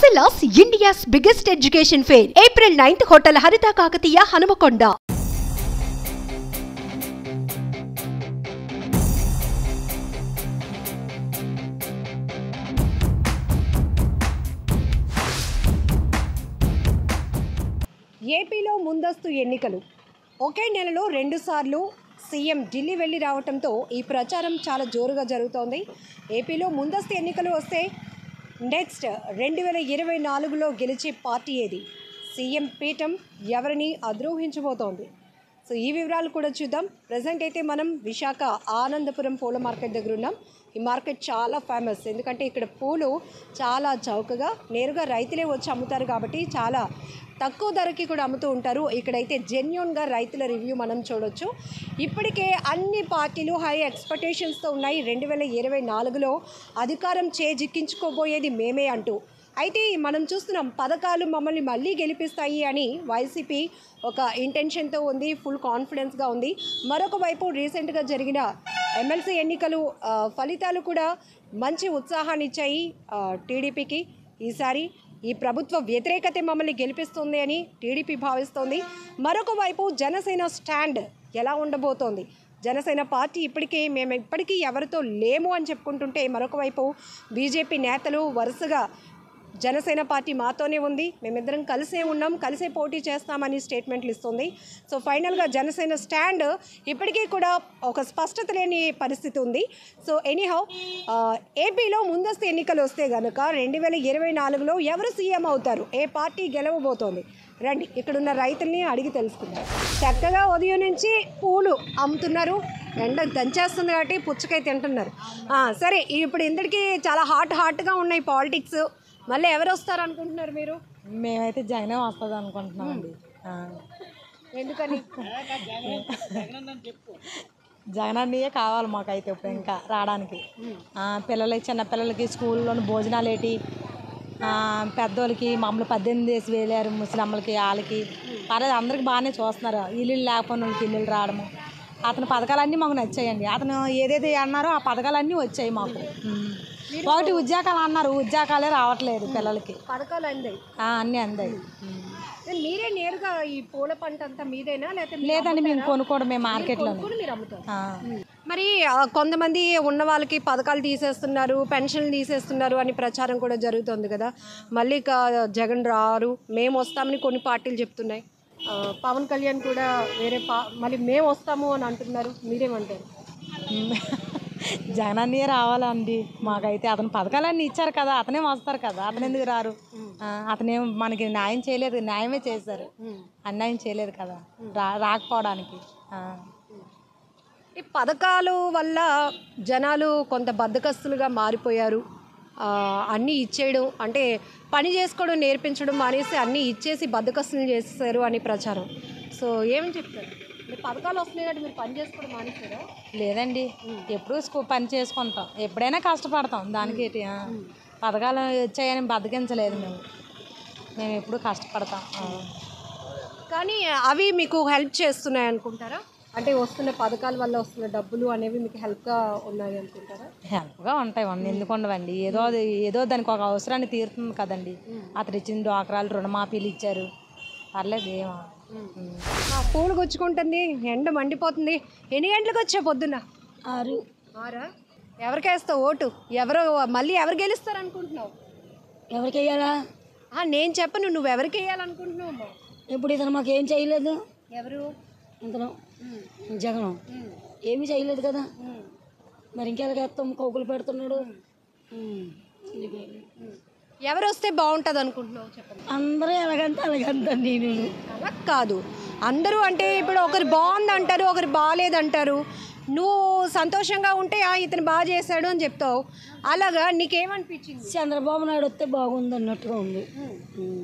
Umbrellas India's biggest education fair. April 9th, Hotel Harita Kakatiya, Hanamakonda. ఏపీలో ముందస్తు ఎన్నికలు ఒకే నెలలో రెండుసార్లు సీఎం ఢిల్లీ వెళ్ళి రావడంతో ఈ ప్రచారం చాలా జోరుగా జరుగుతోంది ఏపీలో ముందస్తు ఎన్నికలు వస్తే నెక్స్ట్ రెండు వేల ఇరవై నాలుగులో గెలిచే పార్టీ ఏది సీఎం పీఠం ఎవరిని అద్రోహించబోతోంది సో ఈ వివరాలు కూడా చూద్దాం ప్రజెంట్ అయితే మనం విశాఖ ఆనందపురం పూల మార్కెట్ దగ్గర ఉన్నాం ఈ మార్కెట్ చాలా ఫేమస్ ఎందుకంటే ఇక్కడ పూలు చాలా చౌకగా నేరుగా రైతులే వచ్చి అమ్ముతారు కాబట్టి చాలా తక్కువ ధరకి కూడా అమ్ముతూ ఉంటారు ఇక్కడైతే జెన్యున్గా రైతుల రివ్యూ మనం చూడొచ్చు ఇప్పటికే అన్ని పార్టీలు హై ఎక్స్పెక్టేషన్స్తో ఉన్నాయి రెండు వేల ఇరవై నాలుగులో అధికారం చేజిక్కించుకోబోయేది మేమే అంటూ అయితే మనం చూస్తున్నాం పథకాలు మమ్మల్ని మళ్ళీ గెలిపిస్తాయి అని వైసీపీ ఒక ఇంటెన్షన్తో ఉంది ఫుల్ కాన్ఫిడెన్స్గా ఉంది మరొక వైపు రీసెంట్గా జరిగిన ఎమ్మెల్సీ ఎన్నికలు ఆ, ఫలితాలు కూడా మంచి ఉత్సాహాన్ని ఇచ్చాయి ఆ, టీడీపీకి ఈసారి ఈ ప్రభుత్వ వ్యతిరేకత మమ్మల్ని గెలిపిస్తుంది అని టీడీపీ భావిస్తోంది మరొక వైపు జనసేన స్టాండ్ ఎలా ఉండబోతోంది జనసేన పార్టీ ఇప్పటికే మేము ఇప్పటికీ ఎవరితో లేము అని చెప్పుకుంటుంటే మరొక వైపు బీజేపీ నేతలు వరుసగా జనసేన పార్టీ మాతోనే ఉంది మేమిద్దరం కలిసే ఉన్నాం కలిసే పోటీ చేస్తామని స్టేట్మెంట్లు ఇస్తుంది సో ఫైనల్గా జనసేన స్టాండ్ ఇప్పటికీ కూడా ఒక స్పష్టత లేని పరిస్థితి ఉంది సో ఎనీహౌ ఏపీలో ముందస్తు ఎన్నికలు వస్తే కనుక రెండు వేల ఇరవై నాలుగులో ఎవరు సీఎం అవుతారు ఏ పార్టీ గెలవబోతోంది రండి ఇక్కడున్న రైతుల్ని అడిగి తెలుసుకుందాం చక్కగా ఉదయం నుంచి పూలు అమ్ముతున్నారు ఎండ దంచేస్తుంది కాబట్టి పుచ్చకాయ తింటున్నారు ఆ, సరే ఇప్పుడు ఇందరికి చాలా హాట్ హాట్గా ఉన్నాయి పాలిటిక్స్ మళ్ళీ ఎవరు వస్తారు అనుకుంటున్నారు మీరు మేమైతే జగనే వస్తుంది అనుకుంటున్నామండి ఆ. ఎందుకని జగన్ అన్నయ్యే కావాలి మాకైతే ఇప్పుడు ఇంకా రావడానికి ఆ, పిల్లలకి చిన్న పిల్లలకి స్కూల్లోని భోజనాలు ఏంటి ఆ, పెద్దోళ్ళకి మమ్మల్ని పద్దెనిమిది వేసి వేలారు ముసలమ్మలకి వాళ్ళకి పర్లేదు అందరికి బాగానే చూస్తున్నారు ఇల్లు లేకపోయిన వాళ్ళకి ఇల్లు రావడము అతని పథకాలన్నీ మాకు నచ్చాయండి అతను ఏదైతే అన్నారో ఆ పథకాలన్నీ వచ్చాయి మాకు ఉమ్. ఒకటి ఉద్యోగాలు అన్నారు ఉద్యోగాలే రావట్లేదు పిల్లలకి పథకాలు అందాయి ఆ, అన్నీ అందాయి ఉమ్. మీరే నేరుగా ఈ పూల పంట అంతా మీదేనా లేకపోతే మీరు లేదండి మేము కొనుక్కోవడమే మార్కెట్లో కొనుక్కొని మీరు అమ్ముతారు మరి ఆ, కొంతమంది ఉన్న వాళ్ళకి పథకాలు తీసేస్తున్నారు పెన్షన్లు తీసేస్తున్నారు అని ప్రచారం కూడా జరుగుతుంది కదా మళ్ళీ కా- జగన్ రారు మేము వస్తామని కొన్ని పార్టీలు చెప్తున్నాయి ఆ, పవన్ కళ్యాణ్ కూడా వేరే పా మళ్ళీ మేము వస్తాము అని అంటున్నారు మీరేమంటారు జగనన్నయ్య రావాలండి మాకైతే అతను పథకాలన్నీ ఇచ్చారు కదా అతనే వస్తారు కదా అతను ఎందుకు రారు ఆ, అతనేం మనకి న్యాయం చేయలేదు న్యాయమే చేశారు అన్యాయం చేయలేదు కదా రా రాకపోవడానికి ఆ. ఈ పథకాలు వల్ల జనాలు కొంత బద్దకస్తులుగా మారిపోయారు ఆ, అన్నీ ఇచ్చేయడం అంటే పని చేసుకోవడం నేర్పించడం మానేసి అన్నీ ఇచ్చేసి బద్దకస్తులు చేసేసారు అని ప్రచారం సో ఏమని చెప్తారు మీరు పథకాలు వస్తున్నాయంటే మీరు పని చేసుకోవడం మానేశారా లేదండి ఎప్పుడు స్కూ పని చేసుకుంటాం ఎప్పుడైనా కష్టపడతాం దానికి ఏంటి, ఆ. పథకాలు వచ్చాయని బతికించలేదు మేము మేము ఎప్పుడు కష్టపడతాం ఆ. కానీ అవి మీకు హెల్ప్ చేస్తున్నాయి అనుకుంటారా అంటే వస్తున్న పథకాల వల్ల వస్తున్న డబ్బులు అనేవి మీకు హెల్ప్గా ఉన్నాయి అనుకుంటారా హెల్ప్గా ఉంటాయి అన్నీ ఎందుకు ఉండవండి ఏదో అది- ఏదో దానికి ఒక అవసరాన్ని తీరుతుంది కదండి అతను ఇచ్చిన డ్వాక్రాలు రుణమాఫీలు ఇచ్చారు పర్లేదు ఏమో ఉమ్. ఆ, పూలు గుచ్చుకుంటుంది ఎండ మండిపోతుంది ఎన్ని గంటలకు వచ్చా పొద్దున్న ఆరు ఆరా ఎవరికి వేస్తావు ఓటు ఎవరు మళ్ళీ ఎవరు గెలుస్తారు అనుకుంటున్నావు ఎవరికి వెయ్యాలా ఆ, నేను చెప్పను నువ్వు ఎవరికి వేయాలనుకుంటున్నావు అమ్మా? ఇప్పుడు ఇతను మాకు ఏం చేయలేదు ఎవరు ఇతను జగన్ ఏమీ చేయలేదు కదా మరి ఇంకెలాగేస్తాం కోకులు పెడుతున్నాడు ఉమ్. ఎవరు వస్తే బాగుంటుంది అనుకుంటున్నావు చెప్పండి అందరూ ఎలాగంటే అలాగంతా నేను అలా కాదు అందరూ అంటే ఇప్పుడు ఒకరు బాగుంది అంటారు ఒకరు బాగాలేదంటారు నువ్వు సంతోషంగా ఉంటే "ఆ, ఇతను బాగా చేశాడు అని చెప్తావు అలాగా నీకేమనిపించింది చంద్రబాబు నాయుడు వస్తే బాగుంది అన్నట్టుగా ఉంది ఉమ్.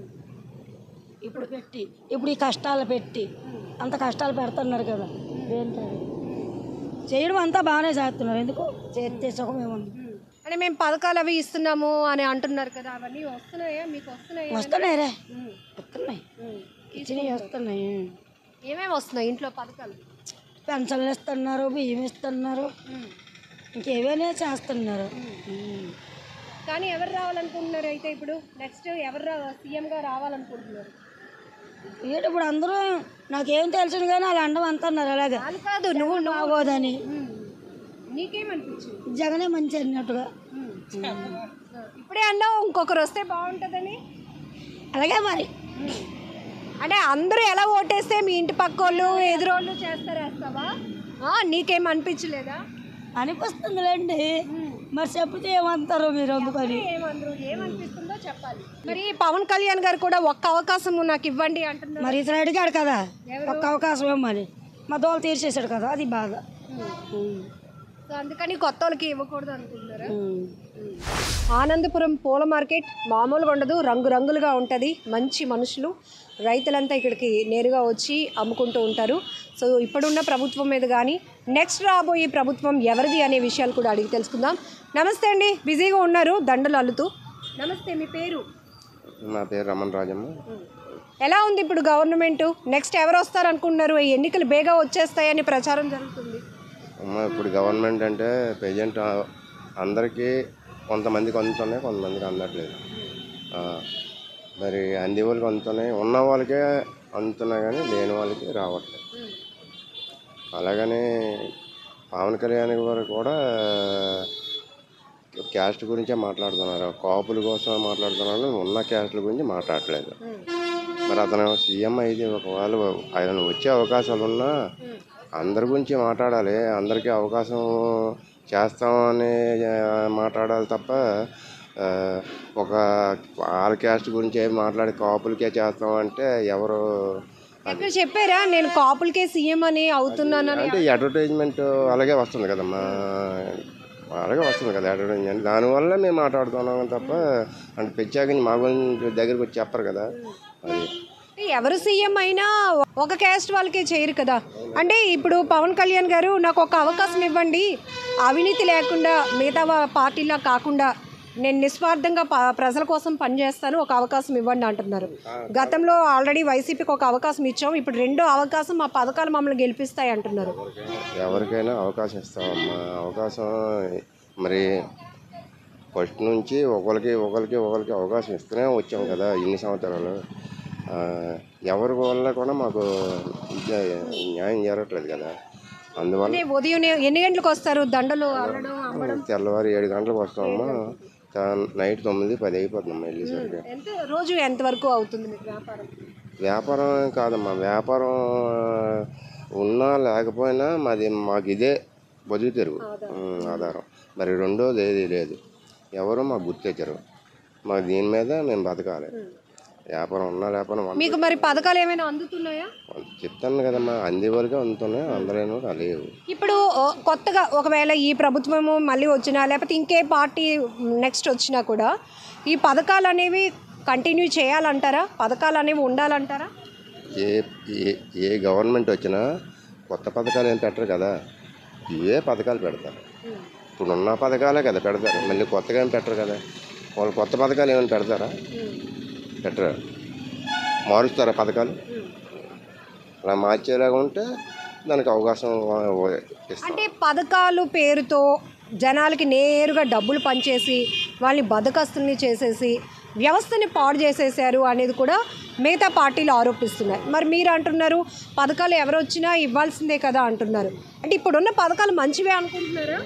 ఇప్పుడు పెట్టి ఇప్పుడు ఈ కష్టాలు పెట్టి అంత కష్టాలు పెడుతున్నారు కదా ఏంటది చేయడం అంతా బాగానే చేస్తున్నారు ఎందుకు చేస్తే సుఖమేముంది అంటే మేము పథకాలు అవి ఇస్తున్నాము అని అంటున్నారు కదా అవన్నీ వస్తున్నాయా మీకు వస్తున్నాయా వస్తున్నాయి రే వస్తున్నాయి ఇచ్చినవి వస్తున్నాయి ఏమేమి వస్తున్నాయి ఇంట్లో పథకాలు పెన్షన్లు ఇస్తున్నారు బియ్యం ఇస్తున్నారు ఇంకేమైనా చేస్తున్నారు ఉమ్. కానీ ఎవరు రావాలనుకుంటున్నారు అయితే ఇప్పుడు నెక్స్ట్ ఎవరు సీఎంగా రావాలనుకుంటున్నారు ఏంటి ఇప్పుడు అందరూ నాకేం తెలుసు కానీ వాళ్ళు అండం అంటున్నారు అలాగే వాళ్ళు కాదు నువ్వు నువ్వు బాగోదని ఉమ్. నీకేమనిపించింది జగనే మంచి అన్నట్టుగా ఇప్పుడే అన్నావు ఇంకొకరు వస్తే బాగుంటుందని అలాగే మరి అంటే అందరూ ఎలా ఓటేస్తే మీ ఇంటి పక్క వాళ్ళు ఎదురోళ్ళు చేస్తారేస్తావా ఆ, నీకేం అనిపించలేదా అనిపిస్తుందిలేండి మరి చెప్తే ఏమంటారు మీరు అందుకని ఏమందరూ ఏమనిపిస్తుందో చెప్పాలి మరి పవన్ కళ్యాణ్ గారు కూడా ఒక్క అవకాశం నాకు ఇవ్వండి అంటున్నారు మరి ఇతను అడిగాడు కదా ఒక్క అవకాశం ఇవ్వమని మా దోలు తీర్చేశాడు కదా అది బాధ సో అందుకని కొత్త వాళ్ళకి ఇవ్వకూడదు అనుకుంటున్నారా ఉమ్. ఆనందపురం పూల మార్కెట్ మామూలుగా ఉండదు రంగురంగులుగా ఉంటుంది మంచి మనుషులు రైతులంతా ఇక్కడికి నేరుగా వచ్చి అమ్ముకుంటూ ఉంటారు సో ఇప్పుడున్న ప్రభుత్వం మీద కానీ నెక్స్ట్ రాబోయే ప్రభుత్వం ఎవరిది అనే విషయాలు కూడా అడిగి తెలుసుకుందాం నమస్తే అండి బిజీగా ఉన్నారు దండలు అల్లుతూ నమస్తే మీ పేరు నా పేరు రమణ రాజమ్మ ఎలా ఉంది ఇప్పుడు గవర్నమెంట్ నెక్స్ట్ ఎవరు వస్తారు అనుకుంటున్నారు ఈ ఎన్నికలు బేగా వచ్చేస్తాయని ప్రచారం జరుగుతుంది అమ్మ ఇప్పుడు గవర్నమెంట్ అంటే ప్రజెంట్ అందరికీ కొంతమందికి అందుతున్నాయి కొంతమందికి అందట్లేదు ఆ, మరి అంది వాళ్ళకి అందుతున్నాయి ఉన్న వాళ్ళకే అందుతున్నాయి కానీ లేని వాళ్ళకి రావట్లేదు అలాగని పవన్ కళ్యాణ్ గారు కూడా క్యాస్ట్ గురించే మాట్లాడుతున్నారు కాపుల కోసం మాట్లాడుతున్నారు ఉన్న క్యాస్ట్ల గురించి మాట్లాడట్లేదు మరి అతను సీఎం అయితే ఒకవేళ ఆయన వచ్చే అవకాశాలు ఉన్నా అందరి గురించి మాట్లాడాలి అందరికీ అవకాశం చేస్తామని ఆ, మాట్లాడాలి తప్ప ఆ, ఒక వాళ్ళ క్యాస్ట్ గురించి ఏం మాట్లాడి కాపులకే చేస్తామంటే ఎవరు ఎక్కడ చెప్పారా నేను కాపులకే సీఎం అని అవుతున్నానని అంటే అడ్వర్టైజ్మెంట్ అలాగే వస్తుంది కదమ్మా అలాగే వస్తుంది కదా అడ్వర్టైజ్మెంట్ దానివల్ల మేము మాట్లాడుతున్నాం తప్ప అంటే ప్రత్యేకించి మా గురించి దగ్గరికి వచ్చి చెప్పరు కదా అది ఎవరు సీఎం అయినా ఒక క్యాస్ట్ వాళ్ళకే చేయరు కదా అంటే ఇప్పుడు పవన్ కళ్యాణ్ గారు నాకు ఒక అవకాశం ఇవ్వండి అవినీతి లేకుండా మిగతా వా- పార్టీలా కాకుండా నేను నిస్వార్థంగా ప- ప్రజల కోసం పనిచేస్తాను ఒక అవకాశం ఇవ్వండి అంటున్నారు గతంలో ఆల్రెడీ వైసీపీకి ఒక అవకాశం ఇచ్చాం ఇప్పుడు రెండో అవకాశం మా పథకాలు మమ్మల్ని గెలిపిస్తాయి అంటున్నారు ఎవరికైనా అవకాశం ఇస్తామమ్మా అవకాశం మరి ఫస్ట్ నుంచి ఒకరికి ఒకరికి ఒకరికి అవకాశం ఇస్తూనే వచ్చాం కదా ఇన్ని సంవత్సరాలు ఆ, ఎవరి వల్ల కూడా మాకు ఇది న్యాయం జరగట్లేదు కదా అందువల్ల అంటే ఉదయం ఎన్ని గంటలకు వస్తారు దండలు అల్లడం అమ్మడం తెల్లవారు ఏడు గంటలకు వస్తామమ్మా తా- నైట్ తొమ్మిది పది అయిపోతుందమ్మా వెళ్ళేసరికి ఎంత రోజు ఎంత వరకు అవుతుంది మీకు వ్యాపారం వ్యాపారం ఏం కాదమ్మా వ్యాపారం ఉన్నా లేకపోయినా మాది మాకు ఇదే బతుకు తెరుగు ఉమ్, ఆధారం మరి రెండోది ఏది లేదు ఎవరు మాకు గుర్తెచ్చరు మాకు దీని మీద మేము బతకాలి వ్యాపారం ఉన్నా లేకపోయినా వంద- మీకు మరి పథకాలు ఏమైనా అందుతున్నాయా చెప్తాను కదమ్మా అందే వరకే అందుతున్నాయి అందరేమో లేవు ఇప్పుడు ఓ, కొత్తగా ఒకవేళ ఈ ప్రభుత్వము మళ్ళీ వచ్చినా లేకపోతే ఇంకే పార్టీ నెక్స్ట్ వచ్చినా కూడా ఈ పథకాలు అనేవి కంటిన్యూ చేయాలంటారా పథకాలు అనేవి ఉండాలంటారా ఏ ఏ ఏ గవర్నమెంట్ వచ్చినా కొత్త పథకాలు ఏం పెట్టరు కదా ఇవే పథకాలు పెడతారు ఇప్పుడు ఉన్న పథకాలే కదా పెడతారు మళ్ళీ కొత్తగా ఏం పెట్టరు కదా వాళ్ళు కొత్త పథకాలు ఏమైనా పెడతారా పెట్టరు మారుస్తారా పథకాలు అలా మార్చేలాగా ఉంటే దానికి అవకాశం ఇస్తాం అంటే పథకాలు పేరుతో జనాలకి నేరుగా డబ్బులు పనిచేసి వాళ్ళని బద్దకస్తుల్ని చేసేసి వ్యవస్థని పాడు చేసేసారు అనేది కూడా మిగతా పార్టీలు ఆరోపిస్తున్నాయి మరి మీరు అంటున్నారు పథకాలు ఎవరు వచ్చినా ఇవ్వాల్సిందే కదా అంటున్నారు అంటే ఇప్పుడున్న పథకాలు మంచివే అనుకుంటున్నారా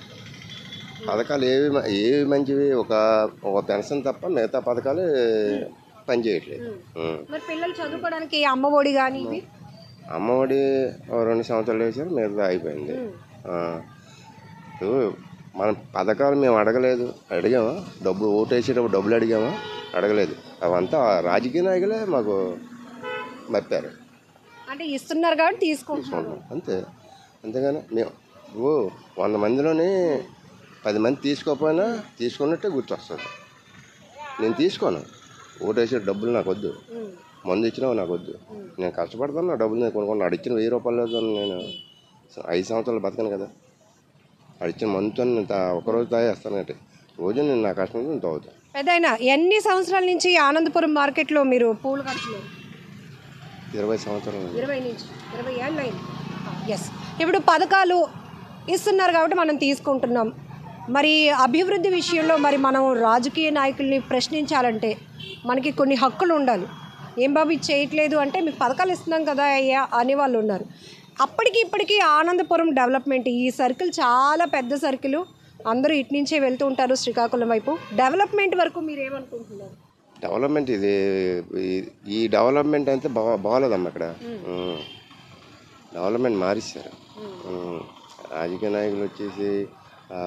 పథకాలు ఏవి మ- ఏవి మంచివి ఒక ఒక పెన్షన్ తప్ప మిగతా పథకాలు పనిచేయట్లేదు ఉం. మరి పిల్లలు చదువుకోవడానికి అమ్మ ఒడి కానీ ఇవి అమ్మఒడి ఓ రెండు సంవత్సరాలు వేసారు మిగతా అయిపోయింది ఆ. ఇప్పుడు మన పథకాలు మేము అడగలేదు అడిగామా డబ్బు ఓటు వేసేటప్పుడు డబ్బులు అడిగామా అడగలేదు అవంతా రాజకీయ నాయకులే మాకు మప్పారు అంటే ఇస్తున్నారు కాబట్టి తీసుకుంటున్నారు తీసుకుంటాం అంతే అంతేగాని మేము ఓ వంద మందిలోని పది మంది తీసుకోకపోయినా తీసుకున్నట్టే గుర్తొస్తుంది నేను తీసుకోను ఓటు వేసే డబ్బులు నాకు వద్దు మందు ఇచ్చినావు నాకు వద్దు నేను కష్టపడతాను నా డబ్బులు నేను కొనుక్కున్నాను అడిచిన వెయ్యి రూపాయలు నేను ఐదు సంవత్సరాలు బతకను కదా అడిచిన మందుతో నేను తా- ఒకరోజు తాగేస్తానంటే రోజు నేను నా కష్టం నేను తాగుతాను పెద్ద ఎన్ని సంవత్సరాల నుంచి ఆనందపురం మార్కెట్లో మీరు పూలు కడుతున్నారు ఇరవై సంవత్సరాలు ఇరవై నుంచి ఇరవై ఏళ్ళు అయింది ఎస్ ఇప్పుడు పథకాలు ఇస్తున్నారు కాబట్టి మనం తీసుకుంటున్నాం మరి అభివృద్ధి విషయంలో మరి మనం రాజకీయ నాయకుల్ని ప్రశ్నించాలంటే మనకి కొన్ని హక్కులు ఉండాలి ఏం బాబు ఇది చేయట్లేదు అంటే మీకు పథకాలు ఇస్తున్నాం కదా అయ్యా అనే వాళ్ళు ఉన్నారు అప్పటికి ఇప్పటికీ ఆనందపురం డెవలప్మెంట్ ఈ సర్కిల్ చాలా పెద్ద సర్కిల్ అందరూ ఇటు నుంచే వెళ్తూ ఉంటారు శ్రీకాకుళం వైపు డెవలప్మెంట్ వరకు మీరు ఏమనుకుంటున్నారు డెవలప్మెంట్ ఇది ఈ- ఈ డెవలప్మెంట్ అయితే బా బాగాలేదమ్మా ఇక్కడ ఉం. డెవలప్మెంట్ మారిస్తారు ఉం. రాజకీయ నాయకులు వచ్చేసి ఆ,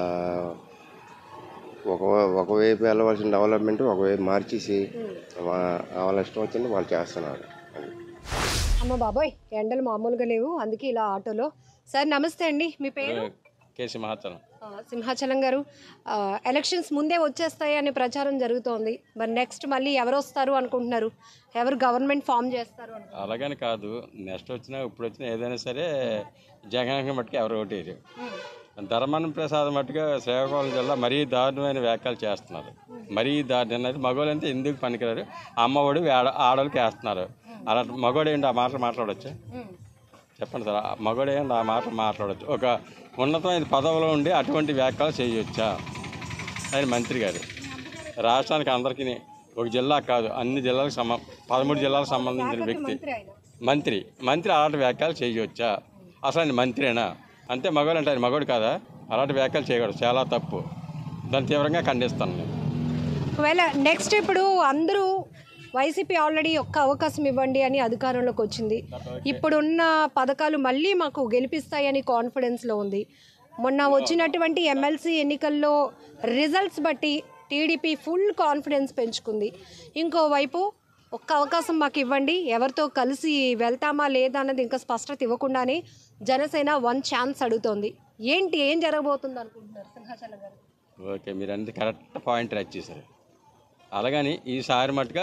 ఒక ఒకవైపు వెళ్ళవలసిన డెవలప్మెంట్ ఒకవైపు మార్చేసి వా- వాళ్ళ ఇష్టం వచ్చింది వాళ్ళు చేస్తున్నారు అది. అమ్మ బాబోయ్ ఎండలు మామూలుగా లేవు అందుకే ఇలా ఆటోలో సార్ నమస్తే అండి మీ పేరు కేసీ మహాచలం ఆ, సింహాచలం గారు ఆ, ఎలక్షన్స్ ముందే వచ్చేస్తాయి అనే ప్రచారం జరుగుతోంది మరి నెక్స్ట్ మళ్ళీ ఎవరు వస్తారు అనుకుంటున్నారు ఎవరు గవర్నమెంట్ ఫామ్ చేస్తారు అనుకుంటున్నారు? అలాగని కాదు నెక్స్ట్ వచ్చినా ఇప్పుడు వచ్చినా ఏదైనా సరే జగన్ మట్టుకు ఎవరు ఓటేరు ధర్మాన ప్రసాద్ మట్టుగా శ్రీకాకుళం జిల్లా మరీ దారుణమైన వ్యాఖ్యలు చేస్తున్నారు మరీ దారుణం అనేది మగవాళ్ళు అంటే ఎందుకు పనికిరారు అమ్మఒడి ఆడ ఆడవాళ్ళకి వేస్తున్నారు అలా మగవాడు ఏంటి ఆ మాటలు మాట్లాడవచ్చు చెప్పండి సార్ ఆ మగవాడు ఏంటి ఆ మాటలు మాట్లాడవచ్చు ఒక ఉన్నతమైన పదవిలో ఉండి అటువంటి వ్యాఖ్యలు చేయొచ్చా ఆయన మంత్రి గారు రాష్ట్రానికి అందరికీ ఒక జిల్లా కాదు అన్ని జిల్లాలకు సంబ పదమూడు జిల్లాలకు సంబంధించిన వ్యక్తి మంత్రి మంత్రి అలాంటి వ్యాఖ్యలు చేయవచ్చా అసలు ఆయన మంత్రేనా అంతే మగవాళ్ళు అంటే ఆయన మగవాడు కాదా అలాంటి వ్యాఖ్యలు చేయకూడదు చాలా తప్పు దాన్ని తీవ్రంగా ఖండిస్తాను నేను ఒకవేళ నెక్స్ట్ ఇప్పుడు అందరూ వైసీపీ ఆల్రెడీ ఒక్క అవకాశం ఇవ్వండి అని అధికారంలోకి వచ్చింది ఇప్పుడున్న పథకాలు మళ్ళీ మాకు గెలిపిస్తాయని కాన్ఫిడెన్స్లో ఉంది మొన్న వచ్చినటువంటి ఎమ్మెల్సీ ఎన్నికల్లో రిజల్ట్స్ బట్టి టీడీపీ ఫుల్ కాన్ఫిడెన్స్ పెంచుకుంది ఇంకోవైపు ఒక్క అవకాశం మాకు ఇవ్వండి ఎవరితో కలిసి వెళ్తామా లేదా అన్నది ఇంకా స్పష్టత ఇవ్వకుండానే జనసేన వన్ ఛాన్స్ అడుగుతోంది ఏంటి ఏం జరగబోతుంది అనుకుంటున్నారు సింహాచలం గారు ఓకే మీరు అనేది కరెక్ట్ పాయింట్ రైట్ చేశారు అలాగని ఈసారి మటుగా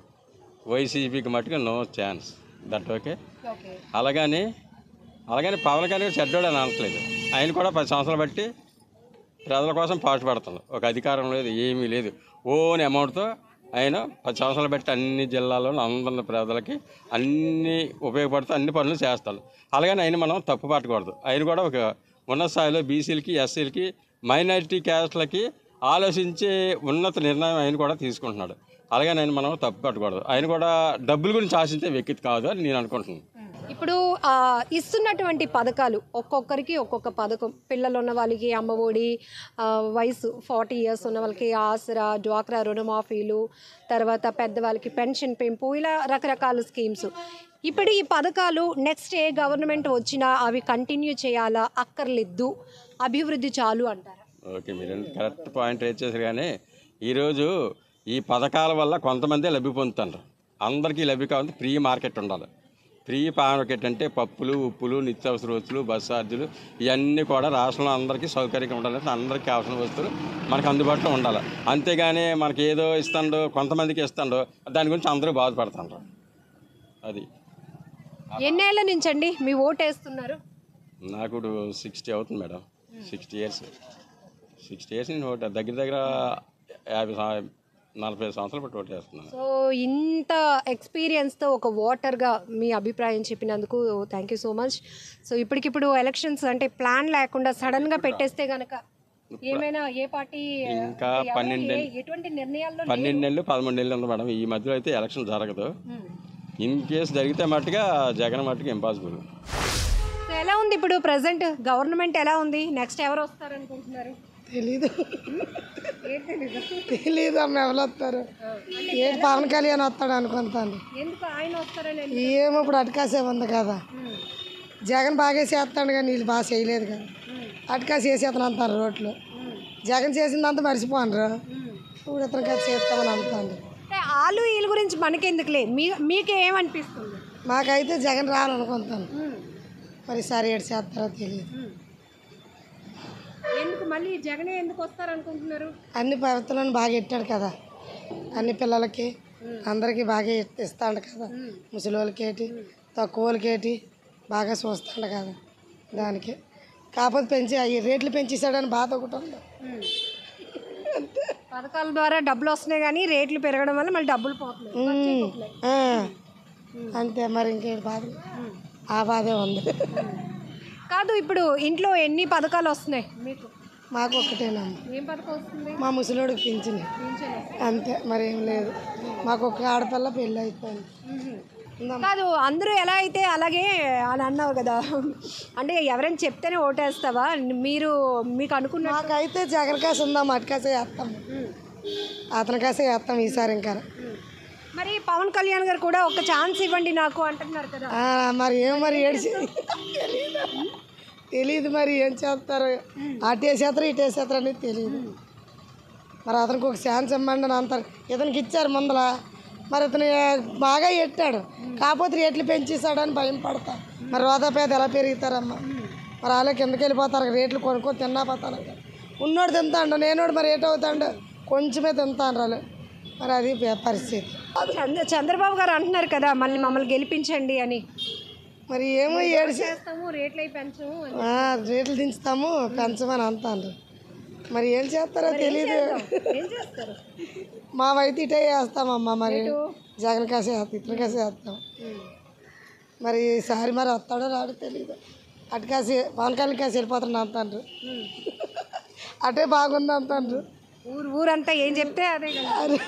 వైసీపీకి మటుగా no chance that okay okay అలాగని అలాగని పవన్ కళ్యాణ్ చెడ్డోడు అని అనట్లేదు ఆయన కూడా పది సంవత్సరాలు బట్టి ప్రజల కోసం పాటుపడుతున్నాడు ఒక అధికారం లేదు ఏమీ లేదు ఓన్ అమౌంట్తో ఆయన పది సంవత్సరాలు బట్టి అన్ని జిల్లాల్లో అందరి ప్రజలకి అన్ని ఉపయోగపడుతూ అన్ని పనులు చేస్తాడు అలాగని ఆయన మనం తప్పు పట్టకూడదు ఆయన కూడా ఒక ఉన్నత స్థాయిలో బీసీలకి ఎస్సీలకి మైనారిటీ క్యాస్ట్లకి ఆలోచించే ఉన్నత నిర్ణయం ఆయన కూడా తీసుకుంటున్నాడు అలాగే ఆయన మనం తప్పు పట్టకూడదు ఆయన కూడా డబ్బుల గురించి ఆశించే వ్యక్తి కాదు అని నేను అనుకుంటున్నాను ఇప్పుడు ఆ, ఇస్తున్నటువంటి పథకాలు ఒక్కొక్కరికి ఒక్కొక్క పథకం పిల్లలు ఉన్న వాళ్ళకి అమ్మఒడి ఆ, వయసు ఫార్టీ ఇయర్స్ ఉన్న వాళ్ళకి ఆసరా డ్వాక్రా రుణమాఫీలు తర్వాత పెద్దవాళ్ళకి పెన్షన్ పెంపు ఇలా రకరకాల స్కీమ్స్ ఇప్పుడు ఈ పథకాలు నెక్స్ట్ ఏ గవర్నమెంట్ వచ్చినా అవి కంటిన్యూ చేయాలా అక్కర్లేదు అభివృద్ధి చాలు అంటారా ఓకే మీరు కరెక్ట్ పాయింట్ రేట్ చేశారు కానీ ఈరోజు ఈ పథకాల వల్ల కొంతమందే లబ్ధి పొందుతున్నారు అందరికీ లబ్ధి కావాలి ఫ్రీ మార్కెట్ ఉండాలి ఫ్రీ మార్కెట్ అంటే పప్పులు ఉప్పులు నిత్యావసర వస్తువులు బస్ ఛార్జీలు ఇవన్నీ కూడా రాష్ట్రంలో అందరికీ సౌకర్యంగా ఉండాలంటే అందరికీ కావాల్సిన వస్తువులు మనకు అందుబాటులో ఉండాలి అంతేగాని మనకి ఏదో ఇస్తాడో కొంతమందికి ఇస్తాడో దాని గురించి అందరూ బాధపడుతుంటారు అది ఎన్నేళ్ల నుంచండి మీ ఓటు వేస్తున్నారు నాకు సిక్స్టీ అవుతుంది madam sixty years sixty years నేను ఓటు దగ్గర దగ్గర యాభై సం- నలభై సంవత్సరాలు బట్టి ఓటు వేస్తున్నాను సో ఇంత ఎక్స్పీరియన్స్తో ఒక ఓటర్గా మీ అభిప్రాయం చెప్పినందుకు thank you so much so ఇప్పటికిప్పుడు ఎలక్షన్స్ అంటే ప్లాన్ లేకుండా సడన్గా పెట్టేస్తే గనక ఏమైనా ఏ పార్టీ ఇంకా ఎవరు పన్నెండు ఏ- ఎటువంటి నిర్ణయాల్లో పన్నెండు నెలలు పదమూడు నెలలు ఉంది మేడం ఈ మధ్యలో అయితే ఎలక్షన్ జరగదు ఇన్ కేసు జరిగితే మట్టుగా జగన్ మట్టుగా ఇంపాసిబుల్ సో ఎలా ఉంది ఇప్పుడు ప్రజెంట్ గవర్నమెంట్ ఎలా ఉంది నెక్స్ట్ ఎవరు వస్తారు అనుకుంటున్నారు తెలీదు తెలీదు అమ్మ ఎవరు వస్తారు ఏ పవన్ కళ్యాణ్ వస్తాడు అనుకుంటాను ఎందుకు ఆయన వస్తారని ఏమో ఇప్పుడు అటకాసే ఉంది కదా జగన్ బాగా చేస్తాడు కానీ వీళ్ళు బాగా చేయలేదు కదా అటకాసి చేసేతను అంటారు రోడ్లు జగన్ చేసిందంతా మర్చిపోనరు ఇప్పుడు ఇతను కదా చేస్తామని అంటాను అంటే ఆలు వీళ్ళ గురించి మనకెందుకులే మీ మీకు ఏమనిపిస్తుంది మాకైతే జగన్ రావాలనుకుంటాను మరి సరే ఏడు చేస్తారో తెలియదు ఎందుకు మళ్ళీ జగనే ఎందుకు వస్తారు అనుకుంటున్నారు అన్ని పవిత్రాలను బాగా పెట్టాడు కదా అన్ని పిల్లలకి అందరికీ బాగా ఇ- ఇస్తాడు కదా ముసలి వాళ్ళకేటి తక్కువ వాళ్ళకేటి బాగా చూస్తాడు కదా దానికి కాకపోతే పెంచి ఈ రేట్లు పెంచేసాడని బాధ ఒకటి ఉంది పథకాల ద్వారా డబ్బులు వస్తున్నాయి కానీ రేట్లు పెరగడం వల్ల మళ్ళీ డబ్బులు పోతున్నాయి ఉమ్, ఆ, అంతే మరి ఇంకేం బాధ ఆ బాధే ఉంది కాదు ఇప్పుడు ఇంట్లో ఎన్ని పథకాలు వస్తున్నాయి మీకు మాకు ఒక్కటేనమ్మా ఏం పథకం వస్తుంది మా ముసలోడికి పింఛని అంతే మరేం లేదు మాకు ఒక ఆడపిల్ల పెళ్ళి అయిపోయింది కాదు అందరూ ఎలా అయితే అలాగే అని అన్నావు కదా అంటే ఎవరైనా చెప్తేనే ఓటేస్తావా మీరు మీకు అనుకున్న మాకైతే జగన్ కాసే ఉందాం అటుకాసే వేస్తాం అతని కాసే వేస్తాం ఈసారి ఇంకా మరి పవన్ కళ్యాణ్ గారు కూడా ఒక ఛాన్స్ ఇవ్వండి నాకు అంటున్నారు కదా ఆ, మరి ఏం మరి ఏడిచి తెలియదు మరి ఏం చేస్తారు అటు వేసేస్తారు ఇటు వేసేస్తారు అనేది తెలియదు మరి అతనికి ఒక ఛాన్స్ ఇవ్వండి అని అంటారు ఇతనికి ఇచ్చారు ముందల మరి ఇతను బాగా ఎట్టాడు కాకపోతే రేట్లు పెంచేసాడని భయం పడతా మరి రోదా పేద ఎలా పెరుగుతారమ్మా మరి వాళ్ళకి కిందకి వెళ్ళిపోతారు రేట్లు కొనుక్కొని తిన్నా పోతాను ఉన్నోడు తింటాడు నేనోడు మరి ఏట అవుతాడు కొంచెమే తింటాను వాళ్ళు మరి అది పరిస్థితి చంద్ర చంద్రబాబు గారు అంటున్నారు కదా మళ్ళీ మమ్మల్ని గెలిపించండి అని మరి ఏమో ఏడిసి చేస్తాము రేట్లు అయి పెంచము ఆ, రేట్లు దించుతాము పెంచమని అంటాను మరి ఏం చేస్తారో తెలియదు ఏం చేస్తారు మావైతే ఇటే వేస్తామమ్మా మరి జగన్ కాసే వేస్తాం ఇతని కాసే వేస్తాం మరి ఈసారి మరి వస్తాడో రాడో తెలియదు అటు కాసి పవన్ కళ్యాణ్ కాసి వెళ్ళిపోతాను అంటారు అటే బాగుంది అంటారు ఊరు ఊరంతా ఏం చెప్తే అదే కదా అరే.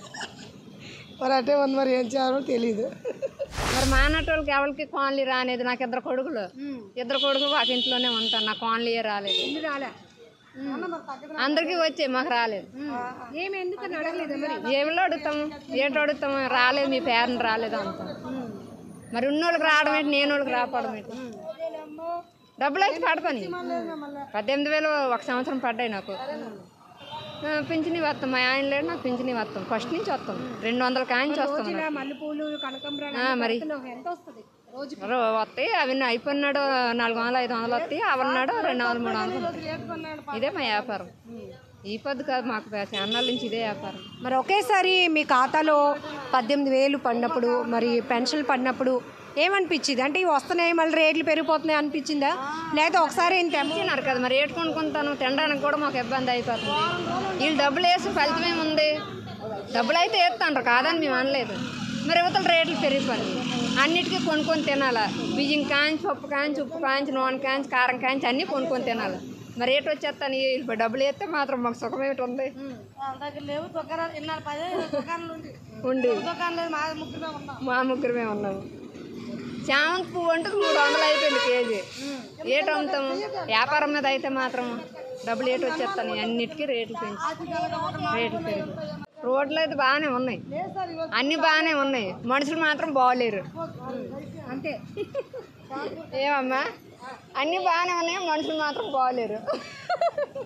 మరి అటే ఉంది మరి ఏం చేయాలో తెలియదు మరి మా అన్నటోళ్ళకి ఎవరికి కాలనీ రానేది నాకు ఇద్దరు కొడుకులు ఇద్దరు కొడుకులు ఒక ఇంట్లోనే ఉంటాను నాకు కాలనీయే రాలేదు రాలే అందరికీ వచ్చాయి మాకు రాలేదు ఏమి ఎందుకని అడగలేదు మరి ఏమిలో అడుగుతాము ఏంటో అడుగుతాము రాలేదు మీ పేరెంట్ రాలేదు అంటాం మరి ఉన్నోళ్ళకి రావడం ఏంటి నేను వాళ్ళకి రాపడం ఏంటి డబ్బులు అయితే పడతాను పద్దెనిమిది వేలు ఒక సంవత్సరం పడ్డాయి నాకు ఆ, పింఛని వస్తాం మా ఆయన లేడు నాకు పింఛని వస్తాం ఫస్ట్ నుంచి వస్తాం రెండు వందల కాయించి వస్తాం నాకు. మల్లెపూలు కనకంబరాలు ఆ, మరి ఎంత వస్తుంది రోజు రో- వస్తాయి అవి అయిపోయినాడు నాలుగు వందలు ఐదు వందలు వస్తాయి అవన్నాడు రెండు వందలు మూడు వందలు వస్తాయి. ఇదే మా వ్యాపారం ఈ పొద్దు కాదు మాకు చాన్నాళ్ళ నుంచి ఇదే వ్యాపారం మరి ఒకేసారి మీ ఖాతాలో పద్దెనిమిది వేలు పడినప్పుడు మరి పెన్షన్ పడినప్పుడు ఏమనిపించింది అంటే ఇవి వస్తున్నాయి మళ్ళీ రేట్లు పెరిగిపోతున్నాయి అనిపించిందా లేకపోతే ఒకసారి ఇంత ఇచ్చినారు కదా మరి ఏటు కొనుక్కుంటాను తినడానికి కూడా మాకు ఇబ్బంది అయిపోతుంది వీళ్ళు డబ్బులు వేసి ఫలితం ఏముంది డబ్బులు అయితే వేస్తాండ్రు కాదని మేము అనలేదు మరి యువతల రేట్లు పెరిగిపోయి అన్నిటికీ కొనుక్కొని తినాలా బియ్యం కాంచి పప్పు కాంచి ఉప్పు కాంచి నూనె కాంచి కారం కాంచి అన్నీ కొనుక్కొని తినాలి మరి ఏటు వచ్చేస్తాను వీళ్ళు డబ్బులు వేస్తే మాత్రం మాకు సుఖం ఏమిటి ఉంది లేవు దుకాణాలు ఇన్నాళ్ళు పదే దుకాణాలు ఉంది ఉండి దుకాణం లేదు మా ముగ్గురు ఉన్నాం మా ముగ్గురమే ఉన్నాము చామంతి పువ్వు అంటే మూడు వందలు అయిపోయింది కేజీ ఏటు అమ్ముతాము వ్యాపారం మీద అయితే మాత్రం డబ్బులు ఏటు వచ్చేస్తాను అన్నిటికీ రేట్లు పెంచి రేట్లు పెరిగి రోడ్లు అయితే బాగానే ఉన్నాయి అన్నీ బాగానే ఉన్నాయి మనుషులు మాత్రం బాగలేరు అంతే ఏమమ్మా అన్నీ బాగానే ఉన్నాయి మనుషులు మాత్రం బాగలేరు